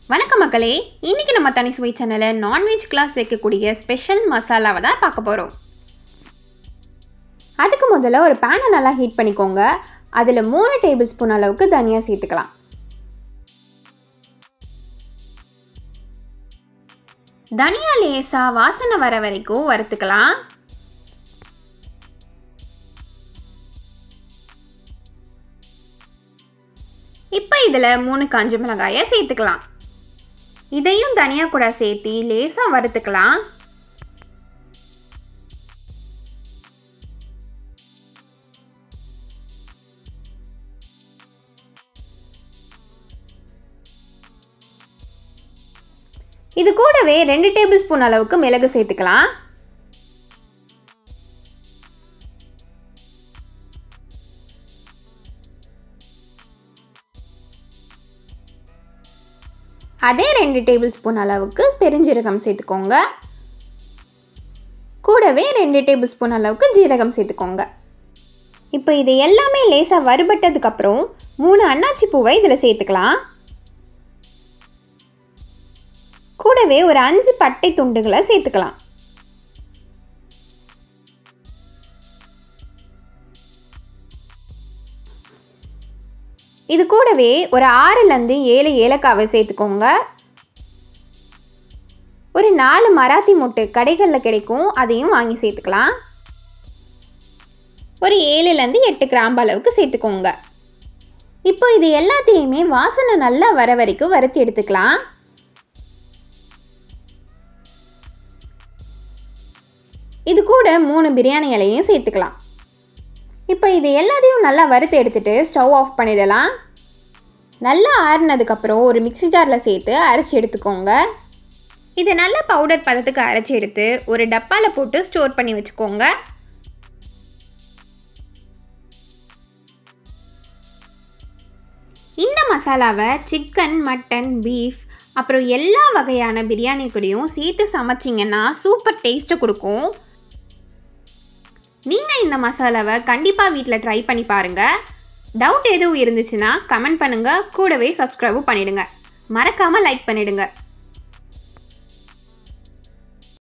வணக்கம் மக்களே இன்னைக்கு நம்ம தனி சுவை சேனலில் நான்வெஜ் கிளாஸ் சேர்க்கக்கூடிய ஸ்பெஷல் மசாலாவை தான் பார்க்க போகிறோம் அதுக்கு முதல்ல ஒரு பேனை நல்லா ஹீட் பண்ணிக்கோங்க அதில் மூணு டேபிள் ஸ்பூன் அளவுக்கு தனியாக சேர்த்துக்கலாம் தனியா லேசாக வாசனை வர வரைக்கும் வறுத்துக்கலாம் இப்போ இதில் மூணு காஞ்ச மிளகாயை சேர்த்துக்கலாம் இதையும் தனியாக கூட சேர்த்து லேசாக வறுத்துக்கலாம் இது கூடவே ரெண்டு டேபிள் ஸ்பூன் அளவுக்கு மிளகு சேர்த்துக்கலாம் அதே ரெண்டு டேபிள் ஸ்பூன் அளவுக்கு பெருஞ்சீரகம் சேர்த்துக்கோங்க கூடவே ரெண்டு டேபிள் ஸ்பூன் அளவுக்கு ஜீரகம் சேர்த்துக்கோங்க இப்போ இது எல்லாமே லேசாக வறுபட்டதுக்கப்புறம் மூணு அன்னாச்சி பூவை இதில் சேர்த்துக்கலாம் கூடவே ஒரு அஞ்சு பட்டை துண்டுகளை சேர்த்துக்கலாம் இது கூடவே ஒரு ஆறுலேருந்து ஏழு ஏலக்காவை சேர்த்துக்கோங்க ஒரு நாலு மராத்தி முட்டு கடைகளில் கிடைக்கும் அதையும் வாங்கி சேர்த்துக்கலாம் ஒரு ஏழுலேருந்து எட்டு கிராம்பு அளவுக்கு சேர்த்துக்கோங்க இப்போ இது எல்லாத்தையுமே வாசனை நல்லா வர வரைக்கும் வறுத்து எடுத்துக்கலாம் இது கூட மூணு பிரியாணி இலையும் சேர்த்துக்கலாம் இப்போ இது எல்லாத்தையும் நல்லா வறுத்து எடுத்துட்டு ஸ்டவ் ஆஃப் பண்ணிடலாம் நல்லா ஆறுனதுக்கப்புறம் ஒரு மிக்ஸி ஜாரில் சேர்த்து அரைச்சி எடுத்துக்கோங்க இதை நல்ல பவுடர் பதத்துக்கு அரைச்சி எடுத்து ஒரு டப்பாவில் போட்டு ஸ்டோர் பண்ணி வச்சுக்கோங்க இந்த மசாலாவை சிக்கன் மட்டன் பீஃப் அப்புறம் எல்லா வகையான பிரியாணி கூடயும் சேர்த்து சமைச்சிங்கன்னா சூப்பர் டேஸ்ட்டை கொடுக்கும் நீங்கள் இந்த மசாலாவை கண்டிப்பாக வீட்டில் ட்ரை பண்ணி பாருங்கள் டவுட் எதுவும் இருந்துச்சுன்னா கமெண்ட் பண்ணுங்கள் கூடவே சப்ஸ்கிரைபும் பண்ணிடுங்க மறக்காமல் லைக் பண்ணிடுங்க